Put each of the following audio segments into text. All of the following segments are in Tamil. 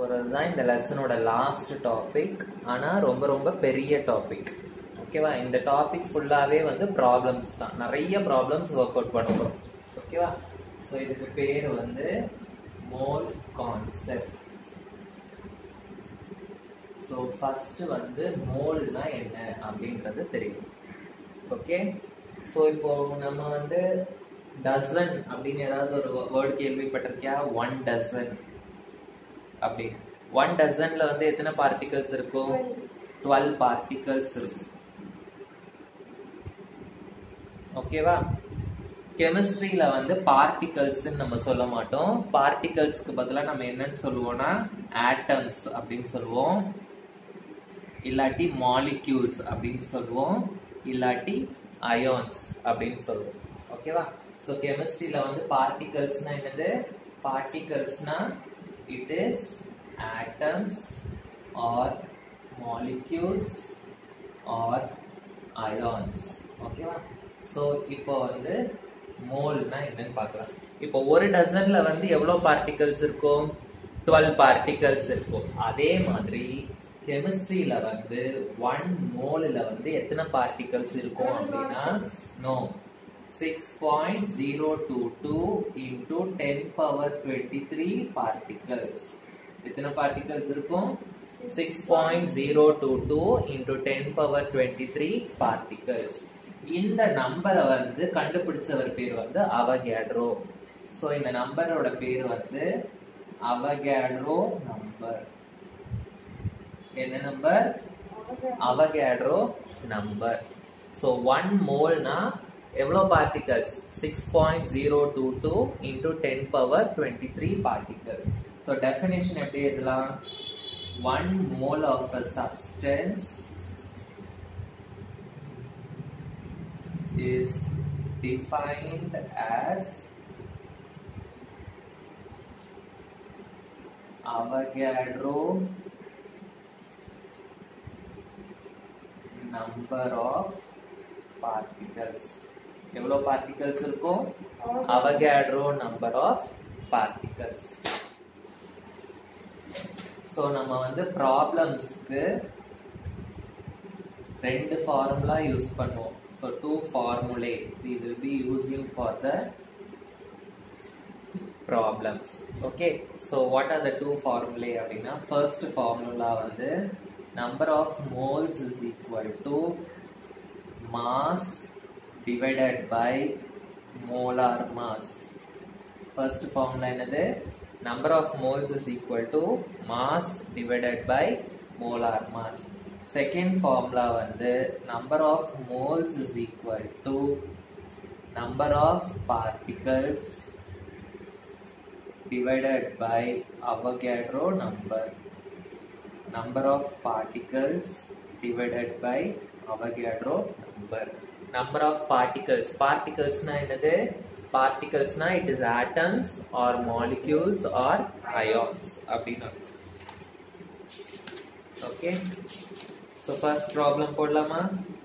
போகிறது தான் இந்த லெசனோட லாஸ்ட் டாபிக் ஆனால் ரொம்ப ரொம்ப பெரிய டாபிக் ஓகேவா இந்த டாபிக் ஃபுல்லாகவே வந்து ப்ராப்ளம்ஸ் தான் நிறைய ப்ராப்ளம்ஸ் ஒர்க் அவுட் பண்ண போகிறோம் ஓகேவா ஸோ இதுக்கு பேர் வந்து மோல் கான்செப்ட் ஸோ ஃபர்ஸ்ட் வந்து மோல்னா என்ன அப்படின்றது தெரியும் ஓகே ஸோ இப்போ நம்ம வந்து டசன் அப்படின்னு ஏதாவது ஒரு வேர்ட் கேள்விப்பட்டிருக்கியா ஒன் டசன் அப்படி ஒன் டசன்ல வந்து எத்தனை பார்ட்டிகல்ஸ் இருக்கும் டுவெல் பார்ட்டிகல்ஸ் இருக்கும் ஓகேவா கெமிஸ்ட்ரியில வந்து பார்ட்டிகல்ஸ் நம்ம சொல்ல மாட்டோம் பார்ட்டிகல்ஸ்க்கு பதிலாக நம்ம என்னன்னு சொல்லுவோம்னா ஆட்டம்ஸ் அப்படின்னு சொல்லுவோம் இல்லாட்டி மாலிக்யூல்ஸ் அப்படின்னு சொல்லுவோம் இல்லாட்டி அயோன்ஸ் அப்படின்னு சொல்லுவோம் ஓகேவா ஸோ கெமிஸ்ட்ரியில வந்து பார்ட்டிகல்ஸ்னா என்னது பார்ட்டிகல்ஸ்னா it is atoms or molecules or ions ஓகேவா ஸோ இப்போ வந்து மோல்னா என்னன்னு பார்க்கலாம் இப்போ ஒரு டசன்ல வந்து எவ்வளவு பார்ட்டிகல்ஸ் இருக்கும் டுவெல் பார்ட்டிகல்ஸ் இருக்கும் அதே மாதிரி கெமிஸ்ட்ரியில வந்து ஒன் மோல்ல வந்து எத்தனை பார்ட்டிகல்ஸ் இருக்கும் அப்படின்னா no six point zero two two into ten power twenty three particles எத்தனை பார்ட்டிகல்ஸ் இருக்கும் six point zero two two into ten power twenty three particles இந்த நம்பரை வந்து கண்டுபிடிச்சவர் பேர் வந்து அவகேட்ரோ ஸோ இந்த நம்பரோட பேர் வந்து அவகேட்ரோ நம்பர் என்ன number Avogadro number so one மோல்னா எவ்வளோ particles six point zero two two into ten power twenty three particles so definition எப்படி எழுதலாம் one mole of a substance is defined as Avogadro number of particles எவ்வளோ பார்ட்டிகல்ஸ் இருக்கும் Avogadro number of particles so நம்ம வந்து ப்ராப்ளம்ஸ்க்கு ரெண்டு ஃபார்முலா யூஸ் பண்ணுவோம் So two formulae we will be using for the problems. Okay. So what are the two formulae அப்படின்னா first formula வந்து number of moles is equal to mass divided by molar mass. First formula என்னது number of moles is equal to mass divided by molar mass. Second formula வந்து number of moles is equal to number of particles divided by Avogadro number number of particles divided by Avogadro number number of particles பார்ட்டிகல்ஸ்னா என்னது பார்ட்டிகல்ஸ்னா it is atoms or molecules or ions அப்படின்னு ஓகே ஸோ ஃபர்ஸ்ட் ப்ராப்ளம் போடலாமா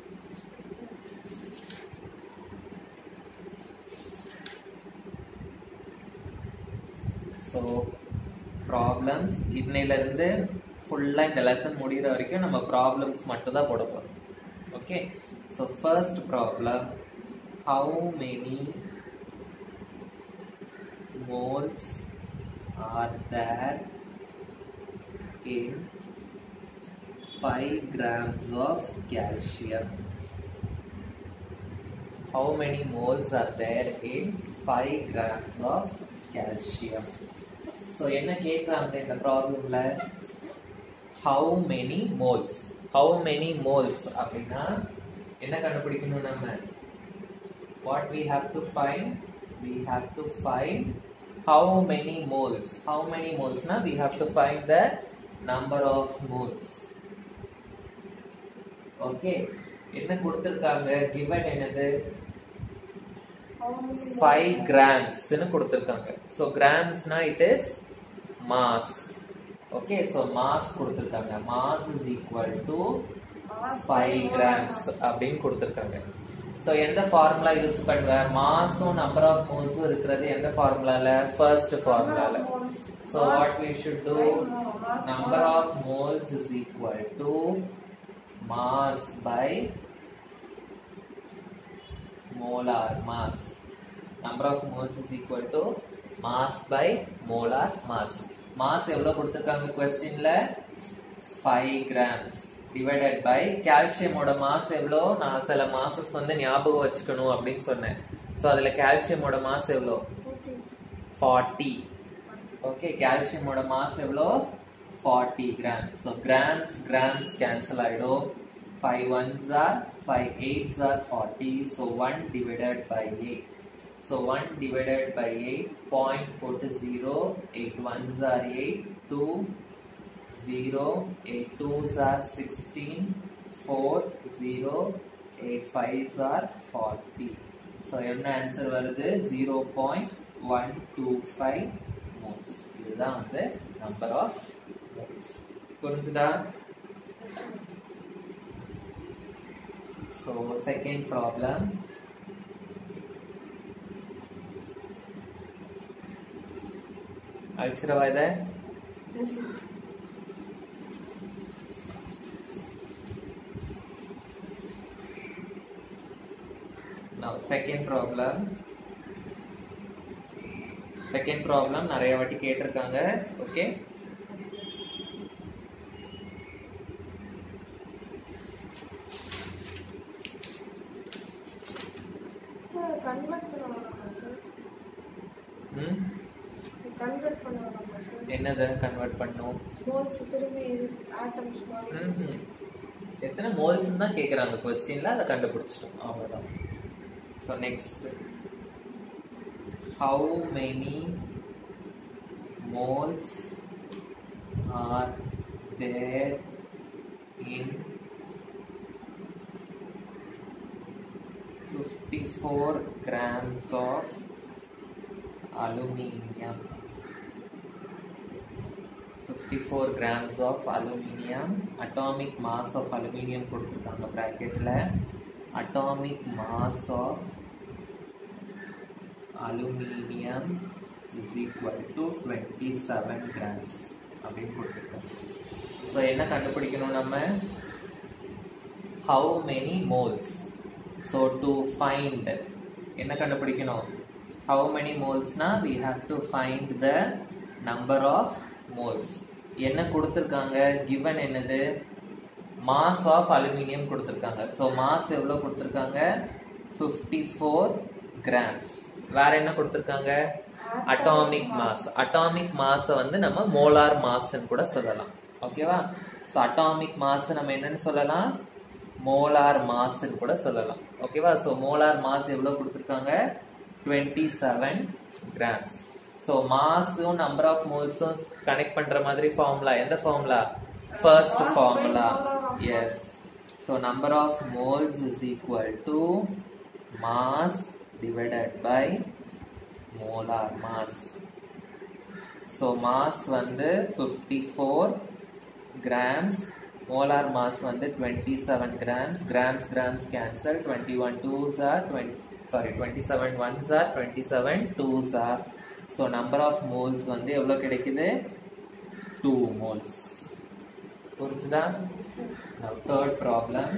ஸோ ப்ராப்ளம்ஸ் இன்னையிலேருந்து ஃபுல்லாக இந்த லெசன் முடிகிற வரைக்கும் நம்ம ப்ராப்ளம்ஸ் மட்டும் தான் போட போகிறோம் okay so first problem how many moles are there in 5 grams of calcium. How many moles are there in 5 grams of calcium? So என்ன கேட்குறாங்க இந்த ப்ராப்ளம்ல how many moles how many moles அப்படின்னா என்ன கண்டுபிடிக்கணும் நம்ம what we have to find we have to find how many moles how மெனி மோல்ஸ்னா we have to find the number of moles okay என்ன கொடுத்திருக்காங்க கிவன் என்னது ஃபைவ் கிராம்ஸ்னு கொடுத்திருக்காங்க ஸோ கிராம்ஸ்னா it is mass okay so mass கொடுத்திருக்காங்க mass is equal to five grams அப்படின்னு கொடுத்திருக்காங்க ஸோ எந்த ஃபார்முலா யூஸ் பண்ணுவேன் மாஸும் நம்பர் ஆஃப் மோல்ஸும் இருக்கிறது எந்த ஃபார்முலால ஃபர்ஸ்ட் ஃபார்முலால So what we should do? Number of moles is equal to mass by molar mass. Number of moles is equal to mass by molar mass. Mass எவ்வளவு கொடுத்திருக்காங்க கொஸ்டின்ல 5 grams divided by கால்சியமோட மாஸ் எவ்வளோ நான் சில மாசஸ் வந்து ஞாபகம் வச்சுக்கணும் அப்படின்னு சொன்னேன் ஸோ அதுல கால்சியமோட மாஸ் எவ்வளோ ஃபார்ட்டி ஓகே கால்சியமோட மாஸ் எவ்வளோ forty grams so grams grams cancel ஆயிடும் five ones are five eights are forty so one divided by eight so one divided by eight point போட்டு zero eight ones are eight two zero eight twos are sixteen four zero eight fives are forty so என்ன ஆன்சர் வருது zero point one two five moles இதுதான் வந்து நம்பர் ஆஃப் மோல்ஸ் புரிஞ்சுதா ஸோ செகண்ட் ப்ராப்ளம் அழிச்சிடவா இதை Now second problem second problem நிறைய வாட்டி கேட்டிருக்காங்க ஓகே கன்வெர்ட் பண்ண வேணாமா சார் ம் கன்வெர்ட் பண்ண வேணாமா சார் என்னதை கன்வெர்ட் பண்ணும் மோல்ஸ் திரும்பி ஆட்டம்ஸ் மாதிரி ம்ஹும். எத்தனை மோல்ஸ் தான் கேக்குறாங்க கொஸ்டின்ல அதை கண்டுபிடிச்சிட்டோம் அவ்வளவுதான் so next how many moles are there in fifty four grams of aluminium 54 grams of aluminium atomic mass of aluminium கொடுத்துருக்காங்க bracketல atomic mass of aluminium is equal to 27 grams அப்படின்னு கொடுத்துருக்காங்க ஸோ என்ன கண்டுபிடிக்கணும் நம்ம how many moles so to find என்ன கண்டுபிடிக்கணும் how many molesனா we have to find the number of moles என்ன கொடுத்திருக்காங்க given என்னது mass of aluminium கொடுத்திருக்காங்க so mass எவ்வளவு கொடுத்திருக்காங்க 54 grams வேற என்ன கொடுத்திருக்காங்க அட்டாமிக் மாஸ் அட்டாமிக் மாஸ வந்து நம்ம மோலார் மாஸ்ன்னு கூட சொல்லலாம் ஓகேவா ஸோ அட்டாமிக் மாஸ் நம்ம என்னன்னு சொல்லலாம் மோலார் மாஸ்ன்னு கூட சொல்லலாம் ஓகேவா ஸோ மோலார் மாஸ் எவ்வளவு கொடுத்துருக்காங்க டுவெண்ட்டி செவன் கிராம்ஸ் ஸோ மாஸும் நம்பர் ஆஃப் மோல்ஸும் கனெக்ட் பண்ற மாதிரி ஃபார்முலா எந்த formula first formula yes so number of moles is equal to mass divided by molar mass so mass வந்து 54 grams molar mass வந்து 27 grams grams grams cancel 21 twos are 20 sorry 27 ones are 27 twos are so number of moles வந்து எவ்வளவு கிடைக்குது 2 moles புரிஞ்சுதா now third problem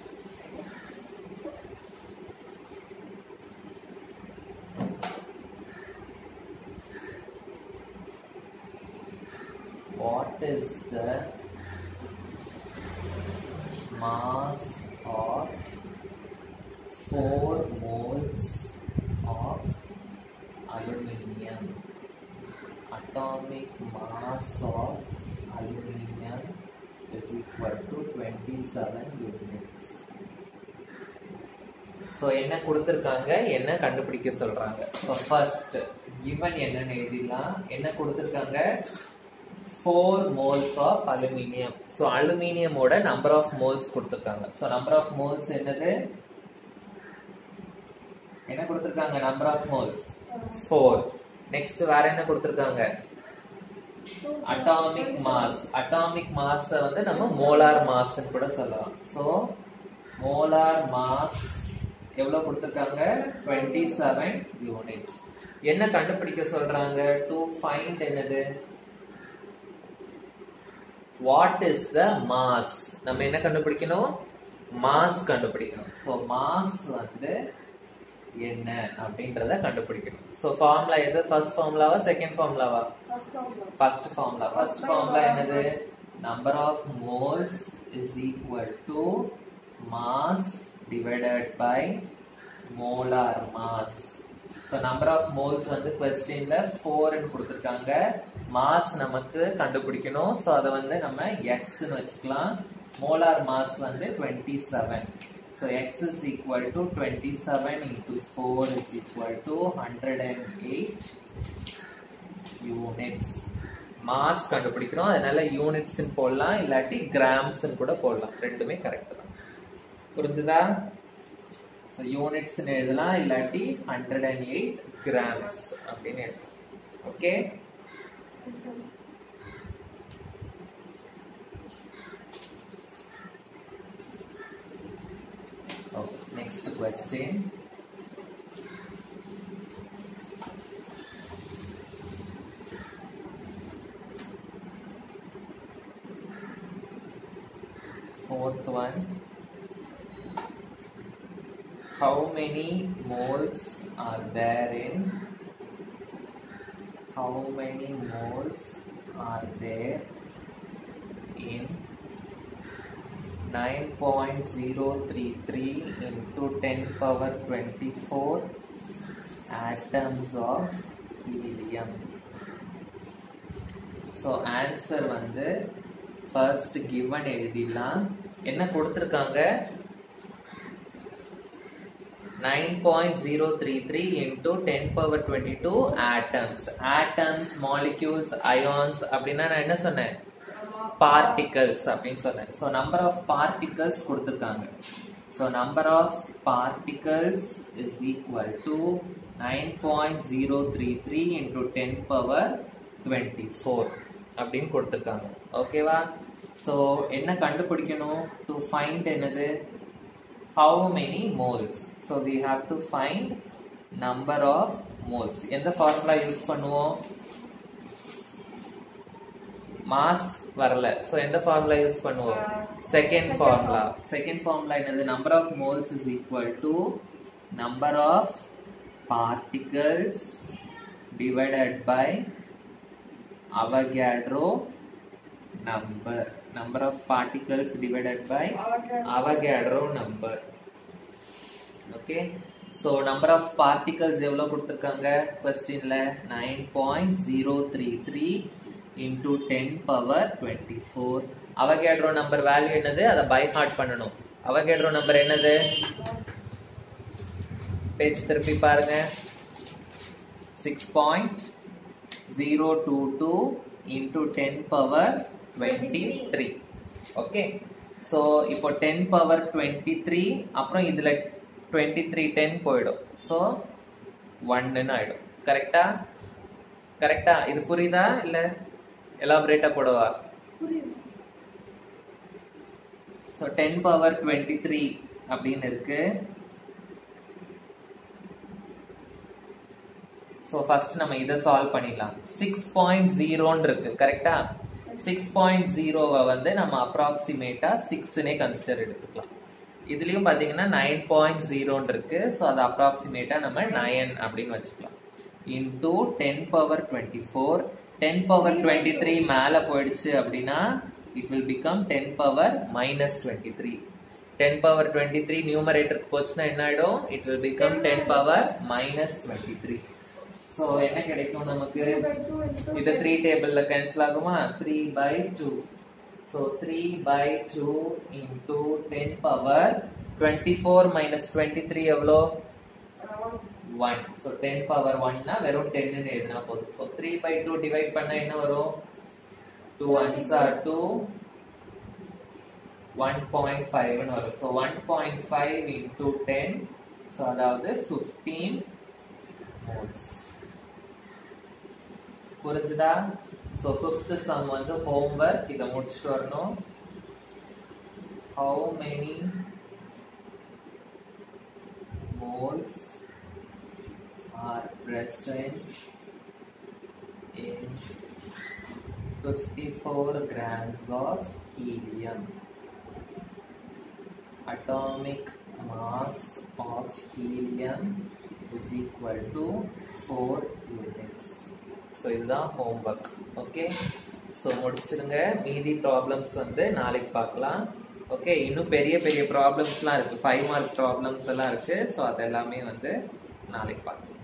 what is the mass of 4 moles of aluminium atomic mass of aluminium is equal to 27 units so என்ன கொடுத்துருக்காங்க என்ன கண்டுபிடிக்க சொல்றாங்க ஸோ ஃபர்ஸ்ட் given என்னன்னு எழுதிடலாம் என்ன கொடுத்துருக்காங்க four moles of aluminium so அலுமினியமோட நம்பர் ஆஃப் மோல்ஸ் கொடுத்துருக்காங்க ஸோ நம்பர் ஆஃப் மோல்ஸ் என்னது என்ன கொடுத்துருக்காங்க number of moles four next வேற என்ன கொடுத்துருக்காங்க அட்டாமிக் மாஸ் அட்டாமிக் மாஸ் வந்து நம்ம மோலார் மாஸ் கூட சொல்லலாம் ஸோ மோலார் மாஸ் எவ்வளவு கொடுத்துருக்காங்க டுவெண்ட்டி செவன் யூனிட்ஸ் என்ன கண்டுபிடிக்க சொல்றாங்க டு ஃபைண்ட் என்னது வாட் இஸ் த மாஸ் நம்ம என்ன கண்டுபிடிக்கணும் மாஸ் கண்டுபிடிக்கணும் ஸோ மாஸ் வந்து என்ன அப்படின்றத கண்டுபிடிக்கணும் ஸோ ஃபார்முலா எது ஃபர்ஸ்ட் ஃபார்முலாவா செகண்ட் ஃபார்முலாவா first formula first formula first formula என்னது number of moles is equal to mass divided by molar mass so number of moles வந்து கொஸ்டின்ல ஃபோர்னு கொடுத்துருக்காங்க மாஸ் நமக்கு கண்டுபிடிக்கணும் ஸோ அதை வந்து நம்ம எக்ஸ்னு வச்சுக்கலாம் மோலார் மாஸ் வந்து twenty seven so X is equal to twenty seven into four is equal to hundred and eight units mass கண்டுபிடிக்கிறோம் அதனால யூனிட்ஸ் போடலாம் இல்லாட்டி கிராம்ஸ் கூட போடலாம் ரெண்டுமே கரெக்ட் தான் புரிஞ்சுதா ஸோ யூனிட்ஸ் எழுதலாம் இல்லாட்டி ஹண்ட்ரட் அண்ட் எயிட் கிராம்ஸ் அப்படின்னு எழுதலாம் okay next question fourth one how many moles are there in how many moles are there in 9.033 into 10 power 24 atoms of helium ஸோ ஆன்சர் வந்து ஃபர்ஸ்ட் கிவன் எழுதிடலாம் என்ன கொடுத்துருக்காங்க nine point zero three three into ten power twenty two atoms atoms molecules ions அப்படின்னா நான் என்ன சொன்னேன் பார்ட்டிகல்ஸ் அப்படின்னு சொன்னேன் ஸோ நம்பர் ஆஃப் பார்ட்டிகல்ஸ் கொடுத்துருக்காங்க so number of particles is equal to nine point zero three three into ten power twenty four அப்படின்னு கொடுத்துருக்காங்க ஓகேவா ஸோ என்ன கண்டுபிடிக்கணும் டு ஃபைண்ட் என்னது how many moles so we have to find number of moles எந்த ஃபார்முலா யூஸ் பண்ணுவோம் மாஸ் வரல ஸோ எந்த ஃபார்முலா யூஸ் பண்ணுவோம் செகண்ட் ஃபார்முலா செகண்ட் ஃபார்முலா என்னது number of moles is equal to number of particles divided by Avogadro number. Number of particles divided by Avogadro number. Okay. So number of particles எவ்வளவு கொடுத்திருக்காங்க கொஸ்டின்ல nine point zero three three into ten power twenty four Avogadro number value என்னது அதை பை ஹார்ட் பண்ணணும் அவகேட்ரோ நம்பர் என்னது பேஜ் திருப்பி பாருங்க six point zero two two into ten power twenty three okay so இப்போ டென் பவர் டுவெண்ட்டி த்ரீ அப்புறம் இதில் டுவெண்ட்டி த்ரீ டென் போயிடும் ஸோ ஒன்னுன்னு ஆயிடும் கரெக்டா கரெக்டா இது புரியுதா இல்லை எலாபரேட்டாக போடவா புரியுது so ten power twenty three அப்படின்னு இருக்கு ஸோ ஃபர்ஸ்ட் நம்ம இதை சால்வ் பண்ணிடலாம் சிக்ஸ் பாயிண்ட் ஜீரோன்னு இருக்கு கரெக்டா சிக்ஸ் பாயிண்ட் ஜீரோவை வந்து நம்ம அப்ராக்சிமேட்டா சிக்ஸ்னே கன்சிடர் எடுத்துக்கலாம் இதுலயும் பாத்தீங்கன்னா நைன் பாயிண்ட் ஜீரோன்னு இருக்கு ஸோ அது அப்ராக்சிமேட்டா நம்ம நயன் அப்படின்னு வச்சுக்கலாம் into ten power twenty four ten power twenty three மேலே போயிடுச்சு அப்படின்னா it will become ten power minus twenty three ten power twenty three நியூமரேட்டருக்கு போச்சுன்னா என்ன ஆயிடும் it will become ten power minus twenty three so என்ன கிடைக்கும் நமக்கு by 2 into இது த்ரீ டேபிள்ல கேன்சல் ஆகுமா three by two so three by two into ten power twenty four minus twenty three எவ்வளோ ஒன் ஸோ டென் பவர் ஒன்னா வெறும் டென்னு எழுதினா போதும் so three by two divide பண்ணா என்ன வரும் two ones are two one point ஃபைவ்னு வரும் so one point five into ten so அதாவது ஃபிஃப்டீன் மோல்ஸ் புரிஞ்சுதா ஸோ ஃபிஃப்த் சம் வந்து ஹோம்ஒர்க் இதை முடிச்சுட்டு வரணும் how many moles are present in 54 grams of helium. Atomic mass of helium is equal to 4 units. So இதுதான் ஹோம்ஒர்க் ஓகே ஸோ முடிச்சிருங்க மீதி ப்ராப்ளம்ஸ் வந்து நாளைக்கு பார்க்கலாம் ஓகே இன்னும் பெரிய பெரிய ப்ராப்ளம்ஸ்லாம் இருக்குது ஃபைவ் மார்க் ப்ராப்ளம்ஸ் எல்லாம் இருக்குது ஸோ அது எல்லாமே வந்து நாளைக்கு பார்க்கலாம்